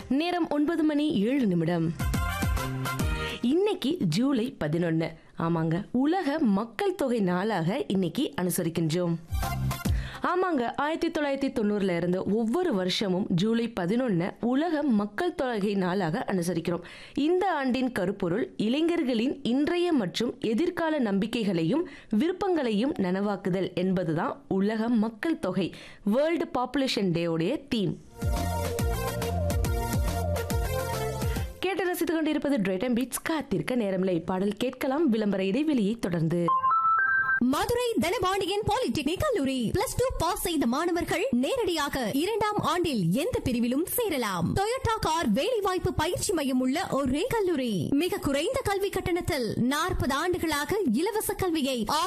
நேரம் ஒன்பது மணி ஏழு நிமிடம் இன்னைக்கு ஜூலை பதினொன்னு ஆமாங்க உலக மக்கள் தொகை நாளாக இன்னைக்கு அனுசரிக்கின்றோம் ஆமாங்க ஆயிரத்தி தொள்ளாயிரத்தி தொண்ணூறுல இருந்து ஒவ்வொரு வருஷமும் ஜூலை பதினொன்னு உலக மக்கள் தொகை நாளாக அனுசரிக்கிறோம் இந்த ஆண்டின் கருப்பொருள் இளைஞர்களின் இன்றைய மற்றும் எதிர்கால நம்பிக்கைகளையும் விருப்பங்களையும் நனவாக்குதல் என்பதுதான் உலக மக்கள் தொகை வேர்ல்டு பாப்புலேஷன் டேவுடைய தீம் கேட்டு ரசித்துக் கொண்டிருப்பது டிரைட்டம் பீட்ஸ் காத்திருக்க நேரமில்லை பாடல் கேட்கலாம் விளம்பர இடைவெளியை தொடர்ந்து மதுரை தனபாண்டியன் பாலிடெக்னிக் கல்லூரி பிளஸ் டூ பாஸ் செய்த மாணவர்கள் நேரடியாக இரண்டாம் ஆண்டில் எந்த பிரிவிலும் சேரலாம் டொயோட்டா கார் வேலைவாய்ப்பு பயிற்சி மையம் உள்ள ஒரே கல்லூரி மிக குறைந்த கல்வி கட்டணத்தில் நாற்பது ஆண்டுகளாக இலவச கல்வியை